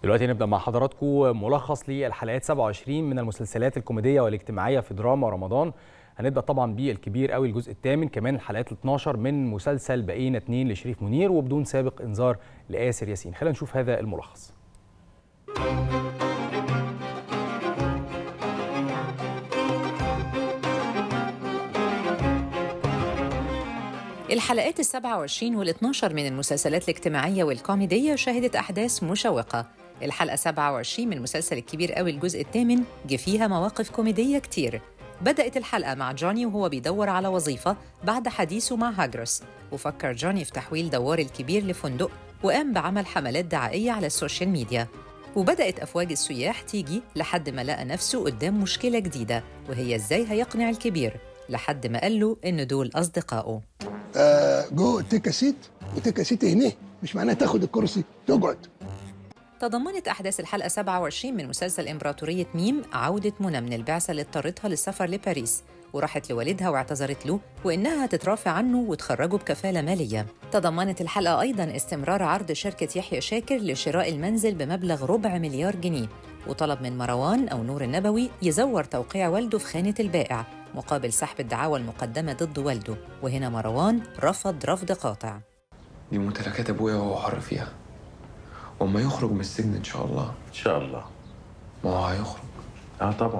دلوقتي نبدا مع حضراتكم ملخص للحلقات 27 من المسلسلات الكوميديه والاجتماعيه في دراما رمضان هنبدا طبعا بالكبير قوي الجزء الثامن كمان الحلقات ال 12 من مسلسل بقينا اتنين لشريف منير وبدون سابق انذار لآسر ياسين خلينا نشوف هذا الملخص الحلقات ال 27 وال 12 من المسلسلات الاجتماعية والكوميدية شهدت أحداث مشوقة الحلقة 27 من المسلسل الكبير قوي الجزء الثامن جه فيها مواقف كوميدية كتير بدأت الحلقة مع جوني وهو بيدور على وظيفة بعد حديثه مع هاجرس وفكر جوني في تحويل دوار الكبير لفندق وقام بعمل حملات دعائية على السوشيال ميديا وبدأت أفواج السياح تيجي لحد ما لقى نفسه قدام مشكلة جديدة وهي إزاي هيقنع الكبير لحد ما قال له إن دول أصدقائه آه جو تيك سيت وتيك سيت هنا مش معناها تاخد الكرسي تقعد تضمنت أحداث الحلقة 27 من مسلسل إمبراطورية ميم عودة منى من البعثة اللي اضطرتها للسفر لباريس وراحت لوالدها واعتذرت له وإنها هتترافع عنه وتخرجه بكفالة مالية تضمنت الحلقة أيضاً استمرار عرض شركة يحيى شاكر لشراء المنزل بمبلغ ربع مليار جنيه وطلب من مروان أو نور النبوي يزور توقيع والده في خانة البائع مقابل سحب الدعاوى المقدمة ضد والده وهنا مروان رفض رفض قاطع دي ممتلكات ابويا وهو حر فيها واما يخرج من السجن ان شاء الله ان شاء الله ما هو هيخرج اه طبعا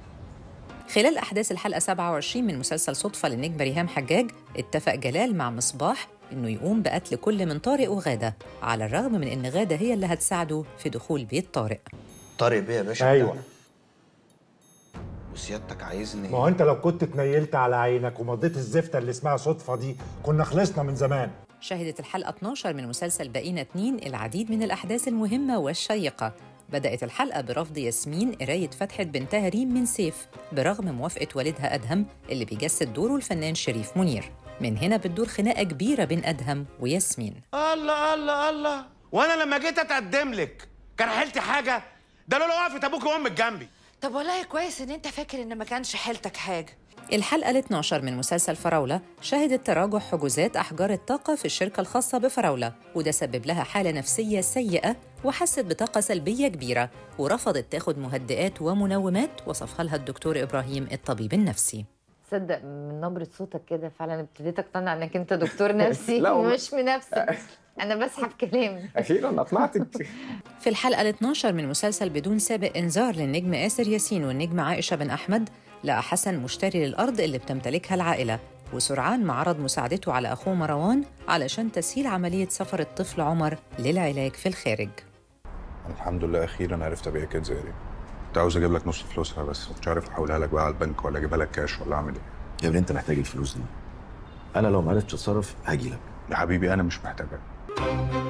خلال أحداث الحلقة 27 من مسلسل صدفة للنجمة ريهام حجاج اتفق جلال مع مصباح إنه يقوم بقتل كل من طارق وغادة على الرغم من إن غادة هي اللي هتساعده في دخول بيت طارق طارق بيه يا باشا ايوه بتاعنا. وسيادتك عايزني ما هو انت لو كنت اتنيلت على عينك ومضيت الزفته اللي اسمها صدفه دي كنا خلصنا من زمان شهدت الحلقة 12 من مسلسل بقينا اتنين العديد من الأحداث المهمة والشيقة بدأت الحلقة برفض ياسمين قراية فتحة بنتها ريم من سيف برغم موافقة والدها أدهم اللي بيجسد دوره الفنان شريف منير من هنا بتدور خناقة كبيرة بين أدهم وياسمين الله الله الله وانا لما جيت اتقدم لك كان حيلتي حاجه ده لولا وقفت ابوك وامك جنبي طب والله كويس ان انت فاكر ان ما كانش حيلتك حاجه الحلقة ال 12 من مسلسل فراولة شهدت تراجع حجوزات أحجار الطاقة في الشركة الخاصة بفراولة وده سبب لها حالة نفسية سيئة وحست بطاقة سلبية كبيرة ورفضت تاخد مهدئات ومنومات وصفها لها الدكتور إبراهيم الطبيب النفسي تصدق من نبرة صوتك كده فعلا ابتديت اقتنع انك انت دكتور نفسي لا والله. مش منافسك انا بسحب كلامي اخيرا اقنعتك في الحلقة ال 12 من مسلسل بدون سابق إنذار للنجم آسر ياسين والنجم عائشة بن أحمد لقى حسن مشتري للأرض اللي بتمتلكها العائلة وسرعان ما عرض مساعدته على أخوه مروان علشان تسهيل عملية سفر الطفل عمر للعلاج في الخارج الحمد لله اخيرا عرفت ابيع كيت زي دي كنت عاوز اجيب لك نص فلوسها بس مش عارف احولها لك بقى على البنك ولا اجيبها لك كاش ولا اعمل ايه يا ابني انت محتاج الفلوس دي انا لو ما عرفتش اتصرف هاجي لك يا حبيبي انا مش محتاجك